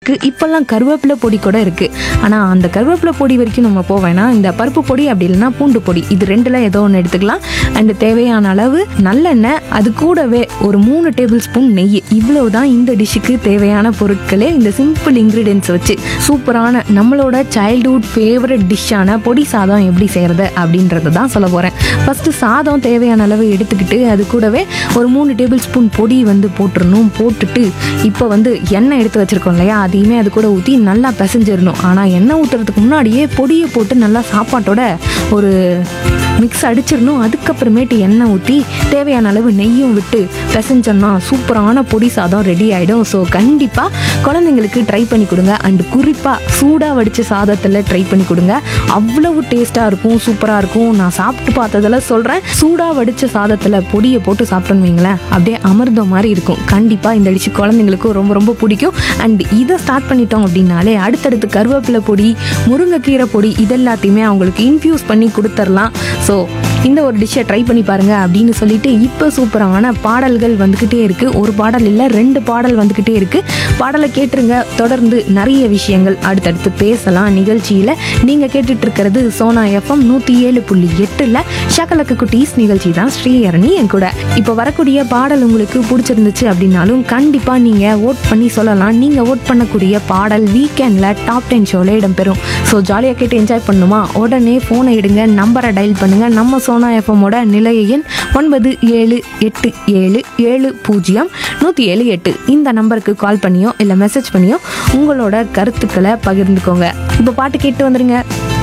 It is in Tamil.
டிஷ்ஷுக்கு இப்போல்லாம் கருவேப்பிலை பொடி கூட இருக்குது ஆனால் அந்த கருவேப்பிலை பொடி வரைக்கும் நம்ம போவேனா இந்த பருப்பு பொடி அப்படி இல்லைன்னா பூண்டு பொடி இது ரெண்டில் ஏதோ ஒன்று எடுத்துக்கலாம் அண்ட் தேவையான அளவு நல்லெண்ணெய் அது கூடவே ஒரு மூணு டேபிள் ஸ்பூன் நெய் இவ்வளவு தான் இந்த டிஷ்ஷுக்கு தேவையான பொருட்களே இந்த சிம்பிள் இன்க்ரீடியன்ஸ் வச்சு சூப்பரான நம்மளோட சைல்ட்ஹுட் ஃபேவரட் டிஷ்ஷான பொடி சாதம் எப்படி செய்கிறது அப்படின்றத தான் சொல்ல போகிறேன் ஃபஸ்ட்டு சாதம் தேவையான அளவு எடுத்துக்கிட்டு அது கூடவே ஒரு மூணு டேபிள் ஸ்பூன் பொடி வந்து போட்டுறணும் போட்டுட்டு இப்போ வந்து எண்ணெய் எடுத்து வச்சுருக்கோம் இல்லையா அதையுமே அது கூட ஊற்றி நல்லா பிசைஞ்சிடணும் ஆனால் எண்ணெய் ஊற்றுறதுக்கு முன்னாடியே பொடியை போட்டு நல்லா சாப்பாட்டோட ஒரு மிக்ஸ் அடிச்சிடணும் அதுக்கப்புறமேட்டு எண்ணெய் ஊற்றி தேவையான அளவு நெய்யும் விட்டு பிசைஞ்சோம்னா சூப்பரான பொடி சாதம் ரெடி ஆகிடும் ஸோ கண்டிப்பாக குழந்தைங்களுக்கு ட்ரை பண்ணி கொடுங்க அண்ட் குறிப்பாக சூடாக வடித்த சாதத்தில் ட்ரை பண்ணி கொடுங்க அவ்வளவு டேஸ்ட்டாக இருக்கும் சூப்பராக இருக்கும் நான் சாப்பிட்டு பார்த்ததில் சொல்கிறேன் சூடாக வடித்த சாதத்தில் பொடியை போட்டு சாப்பிட்டோன்னு வைங்களேன் அப்படியே அமிர்தம் மாதிரி இருக்கும் கண்டிப்பாக இந்த டிஷ் குழந்தைங்களுக்கும் ரொம்ப ரொம்ப பிடிக்கும் அண்ட் இதை ஸ்டார்ட் பண்ணிட்டோம் அப்படின்னாலே அடுத்தடுத்து கருவேப்பிலை பொடி முருங்கைக்கீரை பொடி இதெல்லாத்தையுமே அவங்களுக்கு இன்ஃப்யூஸ் பண்ணி கொடுத்துர்லாம் ஸோ இந்த ஒரு டிஷ்ஷை ட்ரை பண்ணி பாருங்க அப்படின்னு சொல்லிட்டு இப்போ சூப்பரான பாடல்கள் வந்துக்கிட்டே இருக்கு ஒரு பாடல் இல்லை ரெண்டு பாடல் வந்துக்கிட்டே இருக்கு பாடலை கேட்டுருங்க தொடர்ந்து நிறைய விஷயங்கள் அடுத்தடுத்து பேசலாம் நிகழ்ச்சியில் நீங்கள் கேட்டுட்டு இருக்கிறது சோனா எஃப்எம் நூற்றி ஏழு புள்ளி எட்டில் ஷக்கலக்கு குட்டீஸ் நிகழ்ச்சி தான் ஸ்ரீஹரணி என் கூட இப்போ வரக்கூடிய பாடல் உங்களுக்கு பிடிச்சிருந்துச்சு அப்படின்னாலும் கண்டிப்பாக நீங்கள் ஓட் பண்ணி சொல்லலாம் நீங்கள் ஓட் பண்ணக்கூடிய பாடல் வீக்கெண்டில் டாப் டென் ஷோவில் இடம்பெறும் ஸோ ஜாலியாக கேட்டு என்ஜாய் பண்ணுமா உடனே ஃபோனை எடுங்க நம்பரை டயல் பண்ணுங்க நம்ம சோனா எஃப்எம்மோட நிலைய எண் ஒன்பது ஏழு எட்டு ஏழு ஏழு பூஜ்ஜியம் நூற்றி ஏழு எட்டு இந்த நம்பருக்கு கால் பண்ணியோ இல்லை மெசேஜ் பண்ணியோ உங்களோட கருத்துக்களை பகிர்ந்துக்கோங்க இப்போ பாட்டு கேட்டு வந்துருங்க